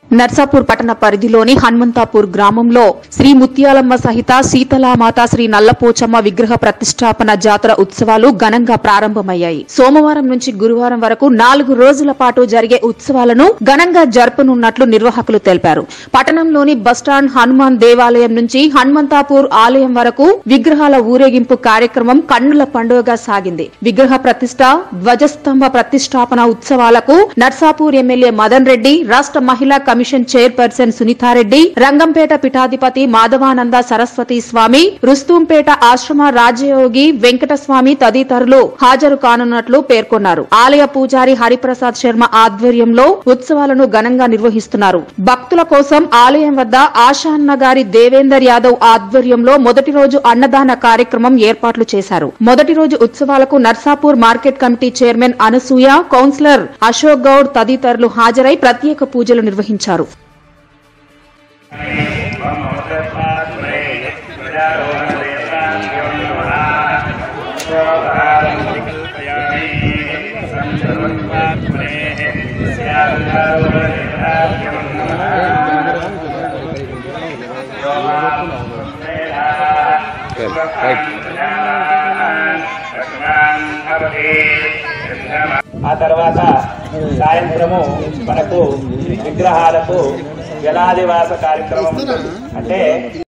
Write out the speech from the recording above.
నర్సాపూర్ పట్టణ పరిధిలోని హనుమంతాపూర్ గ్రామంలో శ్రీ ముత్యాలమ్మ సహిత సీతలామాత శ్రీ నల్లపోచమ్మ విగ్రహ ప్రతిష్టాపన జాతర ఉత్సవాలు ఘనంగా ప్రారంభమయ్యాయి సోమవారం నుంచి గురువారం వరకు నాలుగు రోజుల పాటు జరిగే ఉత్సవాలను ఘనంగా జరపనున్నట్లు నిర్వాహకులు తెలిపారు పట్టణంలోని బస్టాండ్ హనుమాన్ దేవాలయం నుంచి హనుమంతాపూర్ ఆలయం వరకు విగ్రహాల ఊరేగింపు కార్యక్రమం కన్నుల పండుగగా సాగింది విగ్రహ ప్రతిష్ట ధ్వజస్తంభ ప్రతిష్టాపన ఉత్సవాలకు నర్సాపూర్ ఎమ్మెల్యే మదన్ రెడ్డి రాష్ట్ర మహిళా కమిషన్ చైర్పర్సన్ సునీతారెడ్డి రంగంపేట పీఠాధిపతి మాధవానంద సరస్వతి స్వామి రుస్తూంపేట ఆశ్రమ రాజయోగి వెంకటస్వామి తదితరులు హాజరు కానున్నట్లు పేర్కొన్నారు ఆలయ పూజారి హరిప్రసాద్ శర్మ ఆధ్వర్యంలో ఉత్సవాలను ఘనంగా నిర్వహిస్తున్నారు భక్తుల కోసం ఆలయం వద్ద ఆశాన్న గారి దేవేందర్ యాదవ్ ఆధ్వర్యంలో మొదటి రోజు అన్నదాన కార్యక్రమం ఏర్పాట్లు చేశారు మొదటి రోజు ఉత్సవాలకు Narsapur market committee chairman Anasuya councillor Ashok Goud తదితరులు హాజరై ప్రత్యేక పూజలు నిర్వహించారు ఆ తర్వాత సాయంత్రము మనకు విగ్రహాలకు జలాదివాస కార్యక్రమం ఉంటుంది అంటే